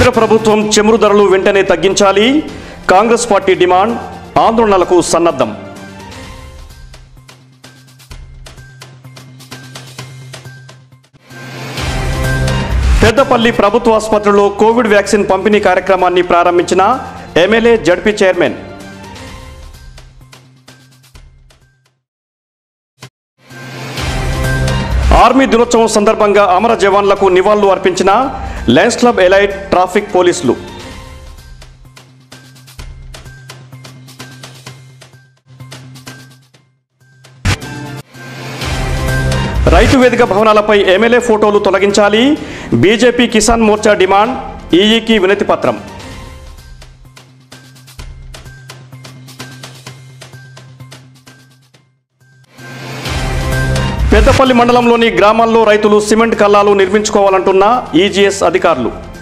కేంద్ర ప్రభుత్వం చెమురు ధరలు వెంటనే తగ్గించాలి కాంగ్రెస్ పార్టీ డిమాండ్ ఆందోళనలకు సన్నద్ధం పెద్దపల్లి ప్రభుత్వ ఆసుపత్రిలో కోవిడ్ వ్యాక్సిన్ పంపిణీ కార్యక్రమాన్ని ప్రారంభించిన ఎమ్మెల్యే జడ్పీ చైర్మన్ ఆర్మీ దినోత్సవం సందర్భంగా అమర జవాన్లకు నివాళులు అర్పించిన లయన్స్ క్లబ్ ఎలైట్ ట్రాఫిక్ పోలీసులు రైతు వేదిక భవనాలపై ఎమ్మెల్యే ఫోటోలు తొలగించాలి బీజేపీ కిసాన్ మోర్చా డిమాండ్ ఈఈకి వినతి పత్రం పెద్దపల్లి మండలంలోని గ్రామాల్లో రైతులు సిమెంట్ కల్లాలు నిర్మించుకోవాలంటున్న ఈజీఎస్ అధికారులు